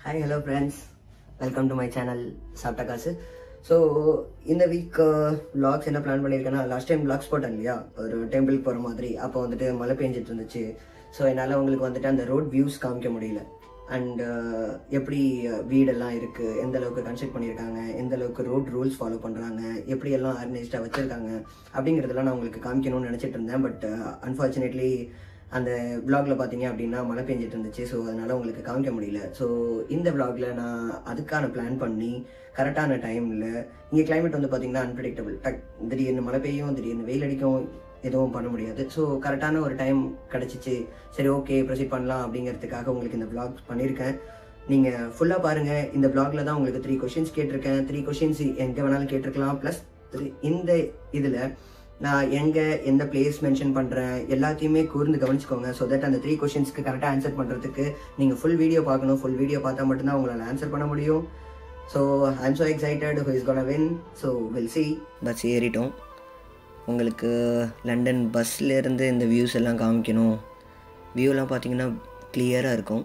hi hello friends welcome to my channel சாப்பிட்ட காசு so இந்த வீக் vlogs என்ன பிளான் பண்ணியிருக்கேன்னா லாஸ்ட் டைம் vlogs போட்டேன் இல்லையா ஒரு டெம்பிளுக்கு போகிற மாதிரி அப்போ வந்துட்டு மழை பெஞ்சிட்டு இருந்துச்சு ஸோ என்னால் உங்களுக்கு வந்துட்டு அந்த ரோட் வியூஸ் காமிக்க முடியல அண்ட் எப்படி uh, வீடெல்லாம் இருக்குது எந்த அளவுக்கு கன்ஸ்ட்ரக்ட் பண்ணியிருக்காங்க எந்த அளவுக்கு ரோட் ரூல்ஸ் ஃபாலோ பண்ணுறாங்க எப்படி எல்லாம் ஆர்கனைஸ்டாக வச்சுருக்காங்க அப்படிங்கிறதெல்லாம் நான் உங்களுக்கு காமிக்கணும்னு நினச்சிட்டு இருந்தேன் பட் அன்ஃபார்ச்சுனேட்லி அந்த vlogல பார்த்தீங்க அப்படின்னா மழை பெஞ்சிட்டு இருந்துச்சு ஸோ அதனால உங்களுக்கு காமிக்க முடியல ஸோ இந்த vlogல நான் அதுக்கான பிளான் பண்ணி கரெக்டான டைமில் இங்கே climate வந்து பார்த்தீங்கன்னா அன்பிரடிக்டபிள் டக் திடீர்னு மழை பெய்யும் திடீர்னு வெயில் அடிக்கும் எதுவும் பண்ண முடியாது ஸோ கரெக்டான ஒரு டைம் கிடச்சிச்சு சரி ஓகே ப்ரொசீட் பண்ணலாம் அப்படிங்கிறதுக்காக உங்களுக்கு இந்த vlog பண்ணியிருக்கேன் நீங்கள் ஃபுல்லாக பாருங்கள் இந்த vlogல தான் உங்களுக்கு த்ரீ கொஷின்ஸ் கேட்டிருக்கேன் த்ரீ கொஷின்ஸ் எங்கே வேணாலும் கேட்டிருக்கலாம் ப்ளஸ் இந்த இதில் நான் எங்கே எந்த பிளேஸ் மென்ஷன் பண்ணுறேன் எல்லாத்தையுமே கூர்ந்து கவனிச்சுக்கோங்க ஸோ தட் அந்த த்ரீ கொஷின்ஸ்க்கு கரெக்டாக ஆன்சர் பண்ணுறதுக்கு நீங்கள் ஃபுல் வீடியோ பார்க்கணும் ஃபுல் வீடியோ பார்த்தா மட்டும்தான் உங்களால் ஆன்சர் பண்ண முடியும் so I'm so excited who is gonna win so will see bus ஏறிட்டோம் உங்களுக்கு லண்டன் பஸ்லேருந்து இந்த வியூஸ் எல்லாம் காமிக்கணும் வியூலாம் பார்த்தீங்கன்னா கிளியராக இருக்கும்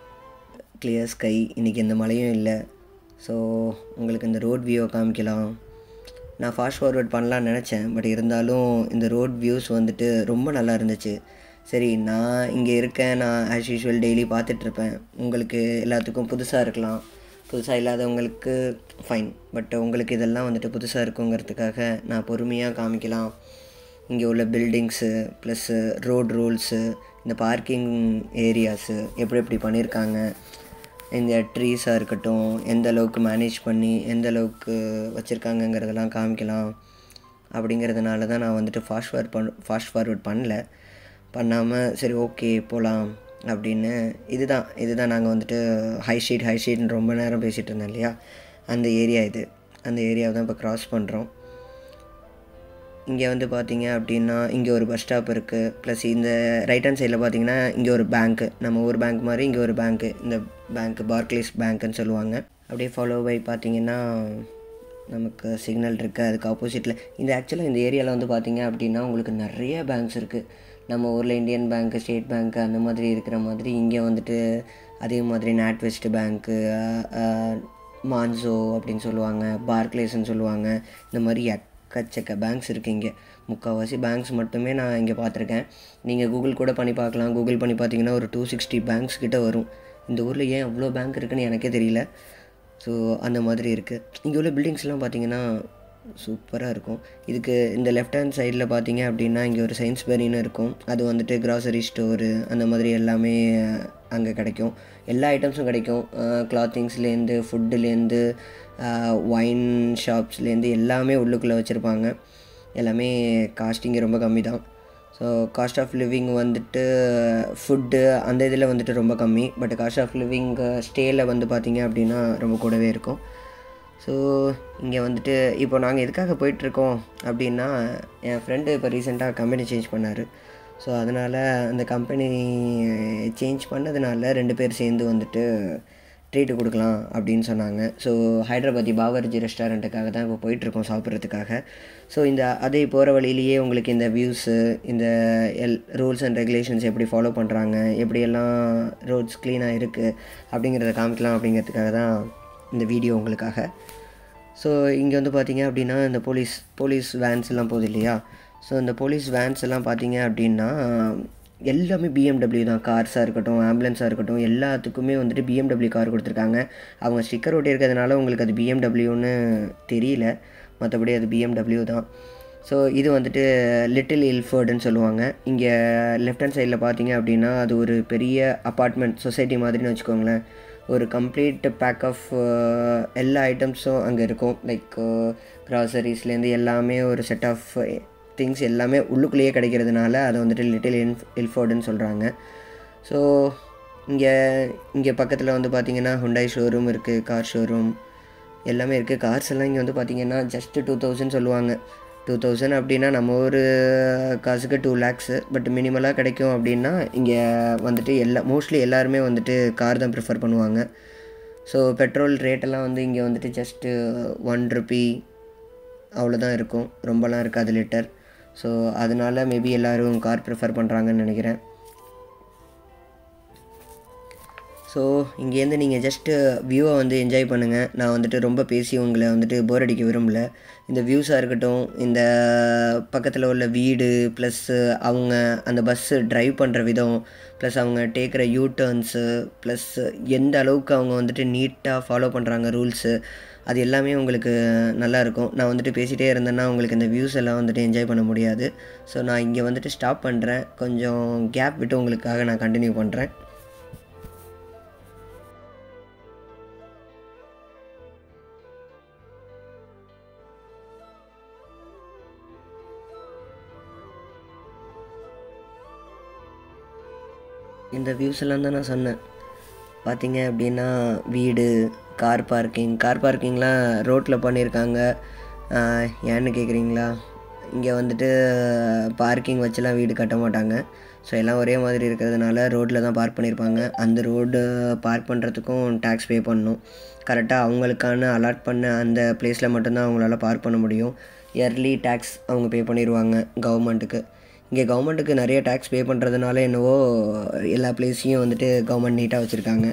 கிளியர் ஸ்கை இன்றைக்கி எந்த மழையும் இல்லை ஸோ உங்களுக்கு இந்த ரோட் வியூவை காமிக்கலாம் நான் ஃபாஸ்ட் ஃபார்வர்ட் பண்ணலான்னு நினச்சேன் பட் இருந்தாலும் இந்த ரோட் வியூஸ் வந்துட்டு ரொம்ப நல்லா இருந்துச்சு சரி நான் இங்கே இருக்கேன் நான் ஆஸ் யூஷுவல் டெய்லி பார்த்துட்ருப்பேன் உங்களுக்கு எல்லாத்துக்கும் புதுசாக இருக்கலாம் புதுசாக இல்லாதவங்களுக்கு ஃபைன் பட் உங்களுக்கு இதெல்லாம் வந்துட்டு புதுசாக இருக்குங்கிறதுக்காக நான் பொறுமையாக காமிக்கலாம் இங்கே உள்ள பில்டிங்ஸு ப்ளஸ்ஸு ரோட் ரூல்ஸு இந்த பார்க்கிங் ஏரியாஸு எப்படி எப்படி பண்ணியிருக்காங்க இந்த ட்ரீஸாக இருக்கட்டும் எந்த அளவுக்கு மேனேஜ் பண்ணி எந்த அளவுக்கு வச்சுருக்காங்கங்கிறதெல்லாம் காமிக்கலாம் அப்படிங்கிறதுனால தான் நான் வந்துட்டு ஃபாஸ்ட் ஃபார்வர்ட் பண் ஃபாஸ்ட் ஃபார்வர்ட் பண்ணல பண்ணாமல் சரி ஓகே போகலாம் அப்படின்னு இதுதான் இதுதான் நாங்கள் வந்துட்டு ஹை ஷீட் ஹை ஷீட்னு ரொம்ப நேரம் பேசிகிட்டு இருந்தோம் இல்லையா அந்த ஏரியா இது அந்த ஏரியாவை தான் இப்போ க்ராஸ் பண்ணுறோம் இங்கே வந்து பார்த்தீங்க அப்படின்னா இங்கே ஒரு பஸ் ஸ்டாப் இருக்குது ப்ளஸ் இந்த ரைட் ஹேண்ட் சைடில் பார்த்தீங்கன்னா இங்கே ஒரு பேங்க்கு நம்ம ஊர் பேங்க் மாதிரி இங்கே ஒரு பேங்க்கு இந்த பேங்க்கு பார்க்லேஸ் பேங்க்குன்னு சொல்லுவாங்க அப்படியே ஃபாலோ பை பார்த்தீங்கன்னா நமக்கு சிக்னல் இருக்குது அதுக்கு ஆப்போசிட்டில் இந்த ஆக்சுவலாக இந்த ஏரியாவில் வந்து பார்த்தீங்க அப்படின்னா உங்களுக்கு நிறைய பேங்க்ஸ் இருக்குது நம்ம ஊரில் இந்தியன் பேங்க்கு ஸ்டேட் பேங்க்கு அந்த மாதிரி இருக்கிற மாதிரி இங்கே வந்துட்டு அதே மாதிரி நாட்வெஸ்ட் பேங்க்கு மான்சோ அப்படின்னு சொல்லுவாங்க பார்க்லேஸ்ன்னு சொல்லுவாங்க இந்த மாதிரி எக்கச்சக்க பேங்க்ஸ் இருக்குது இங்கே முக்கால்வாசி பேங்க்ஸ் மட்டுமே நான் இங்கே பார்த்துருக்கேன் நீங்கள் கூகுள் கூட பண்ணி பார்க்கலாம் கூகுள் பண்ணி பார்த்தீங்கன்னா ஒரு டூ சிக்ஸ்டி பேங்க்ஸ் கிட்ட வரும் இந்த ஊரில் ஏன் அவ்வளோ பேங்க் இருக்குன்னு எனக்கே தெரியல ஸோ அந்த மாதிரி இருக்குது இங்கே உள்ள பில்டிங்ஸ்லாம் பார்த்தீங்கன்னா சூப்பராக இருக்கும் இதுக்கு இந்த லெஃப்ட் ஹேண்ட் சைடில் பார்த்தீங்க அப்படின்னா இங்கே ஒரு சயின்ஸ் பெரின்னு இருக்கும் அது வந்துட்டு கிராசரி ஸ்டோரு அந்த மாதிரி எல்லாமே அங்கே கிடைக்கும் எல்லா ஐட்டம்ஸும் கிடைக்கும் கிளாத்திங்ஸ்லேருந்து ஃபுட்டுலேருந்து ஒயின் ஷாப்ஸ்லேருந்து எல்லாமே உள்ளுக்குள்ளே வச்சுருப்பாங்க எல்லாமே காஸ்டிங் ரொம்ப கம்மி தான் ஸோ காஸ்ட் ஆஃப் லிவிங் வந்துட்டு ஃபுட்டு அந்த இதில் வந்துட்டு ரொம்ப கம்மி பட் காஸ்ட் ஆஃப் லிவிங் ஸ்டேயில் வந்து பார்த்திங்க அப்படின்னா ரொம்ப கூடவே இருக்கும் ஸோ இங்கே வந்துட்டு இப்போ நாங்கள் எதுக்காக போயிட்டுருக்கோம் அப்படின்னா என் ஃப்ரெண்டு இப்போ ரீசெண்டாக கம்பெனி சேஞ்ச் பண்ணார் ஸோ அதனால் அந்த கம்பெனி சேஞ்ச் பண்ணதுனால ரெண்டு பேர் சேர்ந்து வந்துட்டு ட்ரீட்டு கொடுக்கலாம் அப்படின்னு சொன்னாங்க ஸோ ஹைதராபாதி பாவர்ஜி ரெஸ்டாரண்ட்டுக்காக தான் இப்போ போயிட்டுருக்கோம் சாப்பிட்றதுக்காக ஸோ இந்த அதே போகிற வழியிலேயே உங்களுக்கு இந்த வியூஸு இந்த எல் ரூல்ஸ் அண்ட் ரெகுலேஷன்ஸ் எப்படி ஃபாலோ பண்ணுறாங்க எப்படியெல்லாம் ரோட்ஸ் க்ளீனாக இருக்குது அப்படிங்கிறத காமிக்கலாம் அப்படிங்கிறதுக்காக தான் இந்த வீடியோ உங்களுக்காக ஸோ இங்கே வந்து பார்த்தீங்க அப்படின்னா இந்த போலீஸ் போலீஸ் வேன்ஸ் எல்லாம் போகுது இல்லையா ஸோ இந்த போலீஸ் வேன்ஸ் எல்லாம் பார்த்தீங்க அப்படின்னா எல்லாமே பிஎம்டபிள்யூ தான் கார்ஸாக இருக்கட்டும் ஆம்புலன்ஸாக இருக்கட்டும் எல்லாத்துக்குமே வந்துட்டு பிஎம்டபிள்யூ கார் கொடுத்துருக்காங்க அவங்க ஸ்டிக்கர் ஒட்டி இருக்கிறதுனால உங்களுக்கு அது பிஎம்டபிள்யூன்னு தெரியல மற்றபடி அது பிஎம்டபிள்யூ தான் ஸோ இது வந்துட்டு லிட்டில் இல்ஃபர்டுன்னு சொல்லுவாங்க இங்கே லெஃப்ட் ஹேண்ட் சைடில் பார்த்தீங்க அப்படின்னா அது ஒரு பெரிய அப்பார்ட்மெண்ட் சொசைட்டி மாதிரின்னு வச்சுக்கோங்களேன் ஒரு கம்ப்ளீட் பேக் ஆஃப் எல்லா ஐட்டம்ஸும் அங்கே இருக்கும் லைக் க்ராசரிஸ்லேருந்து எல்லாமே ஒரு செட் ஆஃப் திங்ஸ் எல்லாமே உள்ளுக்குள்ளேயே கிடைக்கிறதுனால அதை வந்துட்டு லிட்டில் இன்ஃப் இல்ஃபோர்டுன்னு சொல்கிறாங்க ஸோ இங்கே இங்கே பக்கத்தில் வந்து பார்த்திங்கன்னா ஹுண்டாய் ஷோரூம் இருக்குது கார் ஷோரூம் எல்லாமே இருக்குது கார்ஸ் எல்லாம் இங்கே வந்து பார்த்திங்கன்னா ஜஸ்ட்டு டூ தௌசண்ட் சொல்லுவாங்க டூ தௌசண்ட் அப்படின்னா நம்ம ஒரு காசுக்கு டூ லேக்ஸு பட் மினிமலாக கிடைக்கும் அப்படின்னா இங்கே வந்துட்டு எல்லா மோஸ்ட்லி எல்லாருமே வந்துட்டு கார் தான் ப்ரிஃபர் பண்ணுவாங்க ஸோ பெட்ரோல் ரேட்டெல்லாம் வந்து இங்கே வந்துட்டு ஜஸ்ட்டு ஒன் ருபி அவ்வளோதான் இருக்கும் ரொம்பலாம் இருக்காது லிட்டர் ஸோ அதனால மேபி எல்லோரும் கார் ப்ரிஃபர் பண்ணுறாங்கன்னு நினைக்கிறேன் ஸோ இங்கேருந்து நீங்கள் ஜஸ்ட்டு வியூவை வந்து என்ஜாய் பண்ணுங்கள் நான் வந்துட்டு ரொம்ப பேசி உங்களை வந்துட்டு போர் அடிக்க விரும்பல இந்த வியூஸாக இருக்கட்டும் இந்த பக்கத்தில் உள்ள வீடு ப்ளஸ்ஸு அவங்க அந்த பஸ்ஸு ட்ரைவ் பண்ணுற விதம் ப்ளஸ் அவங்க டேக்கிற யூ டர்ன்ஸு ப்ளஸ் எந்த அளவுக்கு அவங்க வந்துட்டு நீட்டாக ஃபாலோ பண்ணுறாங்க ரூல்ஸு அது எல்லாமே உங்களுக்கு நல்லா இருக்கும் நான் வந்துட்டு பேசிகிட்டே இருந்தேன்னா உங்களுக்கு இந்த வியூஸ் எல்லாம் வந்துட்டு என்ஜாய் பண்ண முடியாது ஸோ நான் இங்கே வந்துட்டு ஸ்டாப் பண்ணுறேன் கொஞ்சம் கேப் விட்டு உங்களுக்காக நான் கண்டினியூ பண்ணுறேன் இந்த வியூஸ் எல்லாம் தான் நான் சொன்னேன் பார்த்தீங்க அப்படின்னா வீடு கார் பார்க்கிங் கார் பார்க்கிங்லாம் ரோட்டில் பண்ணியிருக்காங்க ஆஹ், ஏன்னு கேட்குறீங்களா இங்கே வந்துட்டு பார்க்கிங் வச்சுலாம் வீடு கட்ட மாட்டாங்க ஸோ எல்லாம் ஒரே மாதிரி இருக்கிறதுனால ரோட்டில் தான் பார்க் பண்ணியிருப்பாங்க அந்த ரோடு பார்க் பண்ணுறதுக்கும் டேக்ஸ் பே பண்ணணும் கரெக்டாக அவங்களுக்கான அலாட் பண்ண அந்த பிளேஸில் மட்டும்தான் அவங்களால பார்க் பண்ண முடியும் இயர்லி டேக்ஸ் அவங்க பே பண்ணிடுவாங்க கவர்மெண்ட்டுக்கு இங்கே கவர்மெண்ட்டுக்கு நிறைய டேக்ஸ் பே பண்ணுறதுனால என்னவோ எல்லா பிளேஸையும் வந்துட்டு கவர்மெண்ட் நீட்டாக வச்சுருக்காங்க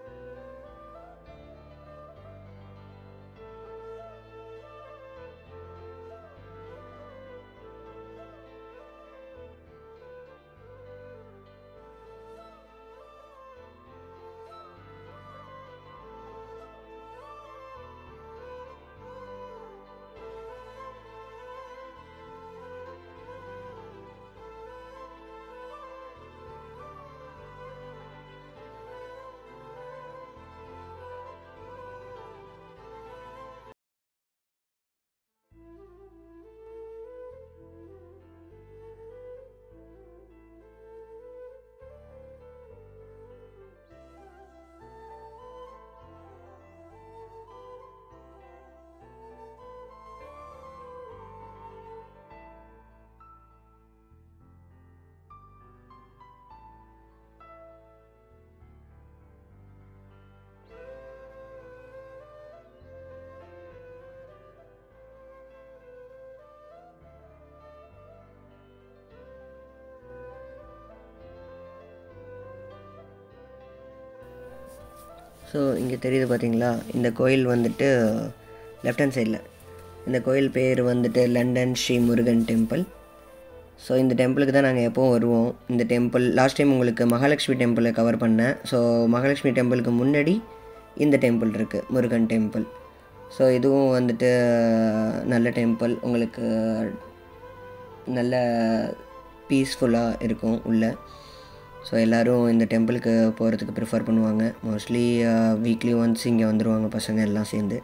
ஸோ இங்கே தெரியுது பார்த்தீங்களா இந்த கோயில் வந்துட்டு லெஃப்ட் ஹேண்ட் சைடில் இந்த கோயில் பேர் வந்துட்டு London Sri Murugan temple so இந்த டெம்பிளுக்கு தான் நாங்கள் எப்போவும் வருவோம் இந்த டெம்பிள் லாஸ்ட் டைம் உங்களுக்கு மகாலட்சுமி டெம்பிளை கவர் பண்ணேன் ஸோ மகாலட்சுமி டெம்பிளுக்கு முன்னாடி இந்த டெம்பிள் இருக்குது முருகன் டெம்பிள் ஸோ இதுவும் வந்துட்டு நல்ல டெம்பிள் உங்களுக்கு நல்ல பீஸ்ஃபுல்லாக இருக்கும் உள்ள ஸோ எல்லோரும் இந்த டெம்பிளுக்கு போகிறதுக்கு ப்ரிஃபர் பண்ணுவாங்க மோஸ்ட்லி வீக்லி ஒன்ஸ் இங்கே வந்துடுவாங்க பசங்க எல்லாம் சேர்ந்து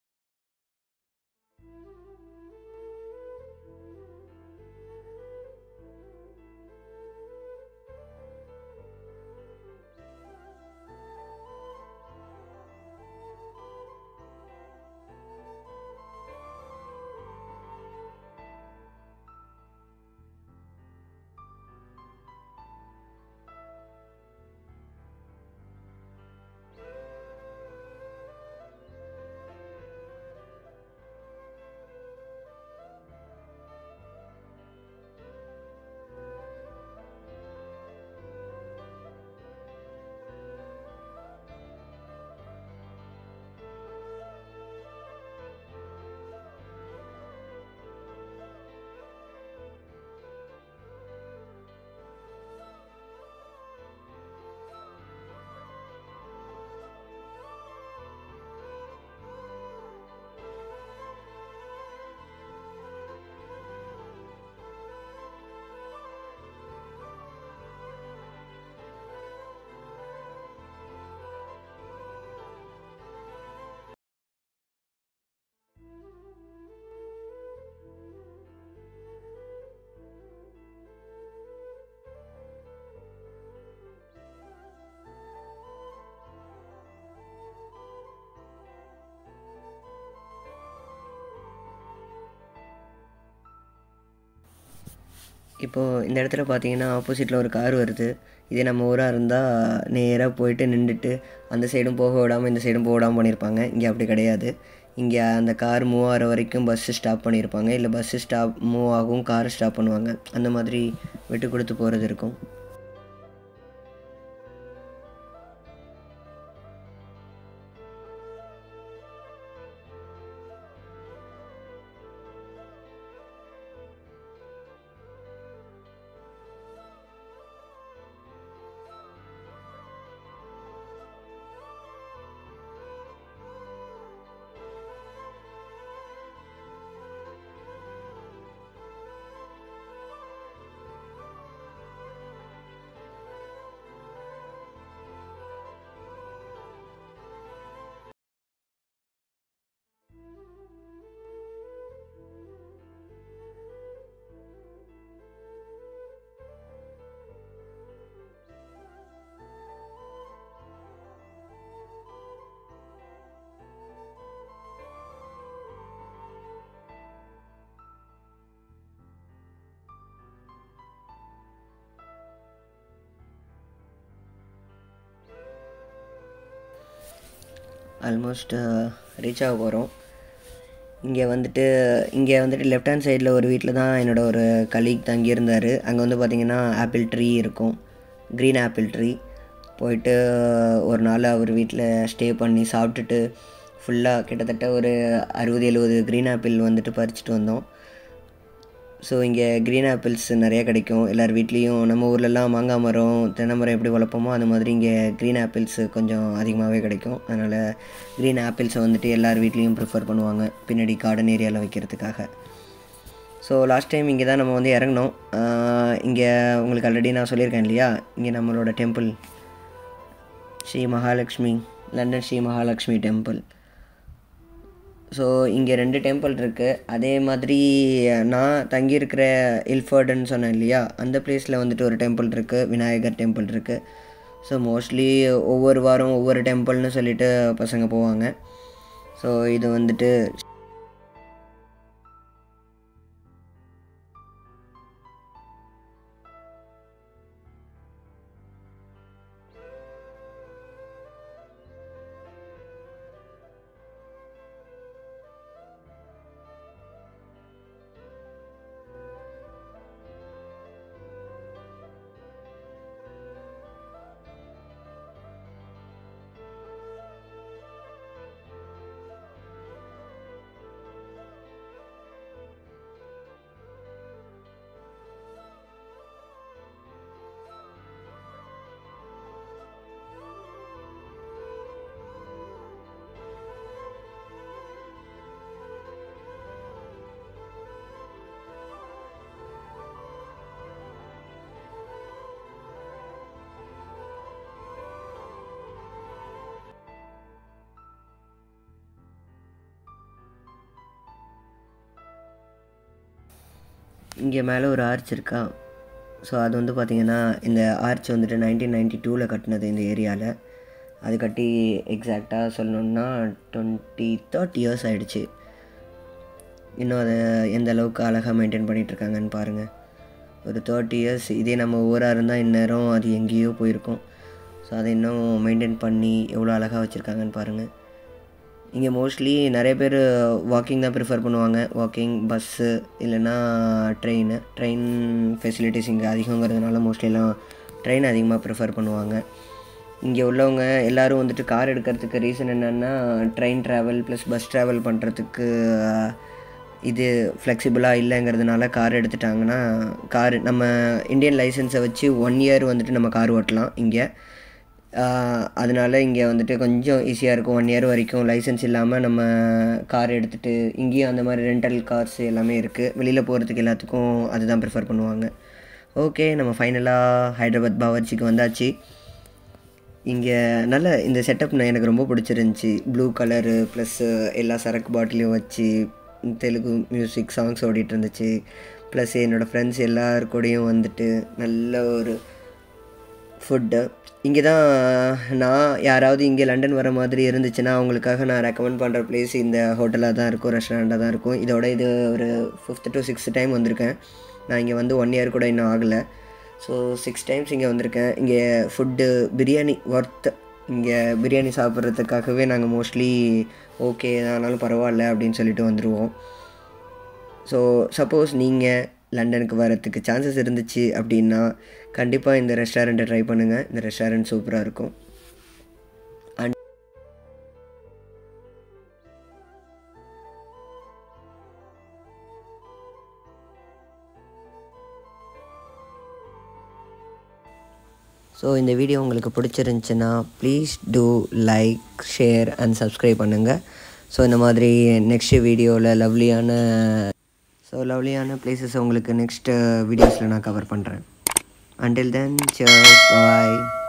இப்போது இந்த இடத்துல பார்த்தீங்கன்னா ஆப்போசிட்டில் ஒரு கார் வருது இதே நம்ம ஊராக இருந்தால் நேராக போயிட்டு நின்றுட்டு அந்த சைடும் போக விடாமல் இந்த சைடும் போக விடாமல் பண்ணியிருப்பாங்க இங்கே அப்படி கிடையாது இங்கே அந்த கார் மூவ் ஆகிற வரைக்கும் பஸ்ஸு ஸ்டாப் பண்ணியிருப்பாங்க இல்லை பஸ்ஸு ஸ்டாப் மூவ் ஆகும் கார் ஸ்டாப் பண்ணுவாங்க அந்த மாதிரி விட்டு கொடுத்து போகிறது இருக்கும் ஆல்மோஸ்ட் ரீச் ஆக போகிறோம் இங்கே வந்துட்டு இங்கே வந்துட்டு லெஃப்ட் ஹேண்ட் சைடில் ஒரு வீட்டில் தான் என்னோட ஒரு கலீக் தங்கியிருந்தார் அங்கே வந்து பார்த்திங்கன்னா ஆப்பிள் ட்ரீ இருக்கும் க்ரீன் ஆப்பிள் ட்ரீ போயிட்டு ஒரு நாள் அவர் வீட்டில் ஸ்டே பண்ணி சாப்பிட்டுட்டு ஃபுல்லாக கிட்டத்தட்ட ஒரு அறுபது எழுபது க்ரீன் ஆப்பிள் வந்துட்டு பறிச்சுட்டு வந்தோம் ஸோ இங்கே க்ரீன் ஆப்பிள்ஸ் நிறைய கிடைக்கும் எல்லார் வீட்லேயும் நம்ம ஊர்லெலாம் மாங்காய் மரம் தென்னை மரம் எப்படி வளர்ப்போமோ அந்த மாதிரி இங்கே க்ரீன் ஆப்பிள்ஸ் கொஞ்சம் அதிகமாகவே கிடைக்கும் அதனால் க்ரீன் ஆப்பிள்ஸை வந்துட்டு எல்லார் வீட்லேயும் ப்ரிஃபர் பண்ணுவாங்க பின்னாடி கார்டன் ஏரியாவில் வைக்கிறதுக்காக ஸோ லாஸ்ட் டைம் இங்கே தான் நம்ம வந்து இறங்கினோம் இங்கே உங்களுக்கு ஆல்ரெடி நான் சொல்லியிருக்கேன் இல்லையா இங்கே நம்மளோட temple Sri Mahalakshmi London Sri Mahalakshmi temple so இங்கே ரெண்டு டெம்பிள் இருக்குது அதே மாதிரி நான் தங்கியிருக்கிற இல்ஃபர்டுன்னு சொன்னேன் இல்லையா அந்த பிளேஸில் வந்துட்டு ஒரு டெம்பிள் இருக்குது விநாயகர் டெம்பிள் இருக்குது ஸோ மோஸ்ட்லி ஒவ்வொரு வாரம் ஒவ்வொரு டெம்பிள்னு சொல்லிட்டு பசங்க போவாங்க ஸோ இது வந்துட்டு இங்கே மேலே ஒரு ஆர்ச் இருக்கா ஸோ அது வந்து பார்த்திங்கன்னா இந்த ஆர்ச் வந்துட்டு நைன்டீன் நைன்டி டூவில் கட்டினது இந்த ஏரியாவில் அது கட்டி எக்ஸாக்டாக சொல்லணுன்னா டுவெண்ட்டி தேர்ட்டி இயர்ஸ் ஆகிடுச்சு இன்னும் அதை எந்த அளவுக்கு அழகாக மெயின்டைன் பண்ணிகிட்ருக்காங்கன்னு பாருங்கள் ஒரு தேர்ட்டி இயர்ஸ் இதே நம்ம ஊராக இருந்தால் இந்நேரம் அது எங்கேயோ போயிருக்கும் ஸோ அதை இன்னும் மெயின்டைன் பண்ணி எவ்வளோ அழகாக வச்சுருக்காங்கன்னு பாருங்கள் இங்கே மோஸ்ட்லி நிறைய பேர் வாக்கிங் தான் ப்ரிஃபர் பண்ணுவாங்க வாக்கிங் பஸ்ஸு இல்லைன்னா ட்ரெயின் ட்ரெயின் ஃபெசிலிட்டிஸ் இங்கே அதிகங்கிறதுனால மோஸ்ட்லிலாம் ட்ரெயின் அதிகமாக ப்ரிஃபர் பண்ணுவாங்க இங்கே உள்ளவங்க எல்லோரும் வந்துட்டு கார் எடுக்கிறதுக்கு ரீசன் என்னென்னா train travel plus bus travel பண்ணுறதுக்கு இது ஃப்ளெக்சிபிளாக இல்லைங்கிறதுனால கார் எடுத்துட்டாங்கன்னா கார் நம்ம இந்தியன் லைசன்ஸை வச்சு ஒன் இயர் வந்துட்டு நம்ம கார் ஓட்டலாம் இங்கே அதனால் இங்கே வந்துட்டு கொஞ்சம் ஈஸியாக இருக்கும் ஒன் இயர் வரைக்கும் லைசன்ஸ் இல்லாமல் நம்ம கார் எடுத்துகிட்டு இங்கேயும் அந்த மாதிரி ரெண்டல் கார்ஸ் எல்லாமே இருக்குது வெளியில் போகிறதுக்கு எல்லாத்துக்கும் அதுதான் ப்ரிஃபர் பண்ணுவாங்க ஓகே நம்ம ஃபைனலாக ஹைதராபாத் பாவர்ச்சிக்கு வந்தாச்சு இங்கே நல்ல இந்த செட்டப் நான் எனக்கு ரொம்ப பிடிச்சிருந்துச்சி ப்ளூ கலரு ப்ளஸ்ஸு எல்லா சரக்கு பாட்டிலையும் வச்சு தெலுங்கு மியூசிக் சாங்ஸ் ஓடிட்டு இருந்துச்சு ப்ளஸ் என்னோடய ஃப்ரெண்ட்ஸ் எல்லார் கூடயும் வந்துட்டு நல்ல ஒரு ஃபுட்டு இங்கே தான் நான் யாராவது இங்கே லண்டன் வர மாதிரி இருந்துச்சுன்னா அவங்களுக்காக நான் ரெக்கமெண்ட் பண்ணுற பிளேஸ் இந்த ஹோட்டலாக தான் இருக்கும் ரெஸ்டாரண்ட்டாக தான் இருக்கும் இதோட இது ஒரு ஃபிஃப்த் டு சிக்ஸ்த் டைம் வந்திருக்கேன் நான் இங்கே வந்து ஒன் இயர் கூட இன்னும் ஆகலை ஸோ சிக்ஸ் டைம்ஸ் இங்கே வந்திருக்கேன் இங்கே ஃபுட்டு பிரியாணி ஒர்த் இங்கே பிரியாணி சாப்பிட்றதுக்காகவே நாங்கள் மோஸ்ட்லி ஓகே ஆனாலும் பரவாயில்ல அப்படின்னு சொல்லிட்டு வந்துடுவோம் ஸோ சப்போஸ் நீங்கள் லண்டனுக்கு வரத்துக்கு சான்சஸ் இருந்துச்சு அப்படின்னா கண்டிப்பாக இந்த ரெஸ்டாரண்ட்டை ட்ரை பண்ணுங்கள் இந்த ரெஸ்டாரண்ட் சூப்பராக இருக்கும் அண்ட் ஸோ இந்த வீடியோ உங்களுக்கு பிடிச்சிருந்துச்சுன்னா please do like share and subscribe பண்ணுங்கள் ஸோ இந்த மாதிரி நெக்ஸ்ட் வீடியோவில் லவ்லியான ஸோ லவ்லியான பிளேசஸ் உங்களுக்கு நெக்ஸ்ட் வீடியோஸில் நான் கவர் பண்ணுறேன் அண்டில் தென் சியர்ஸ் பாய்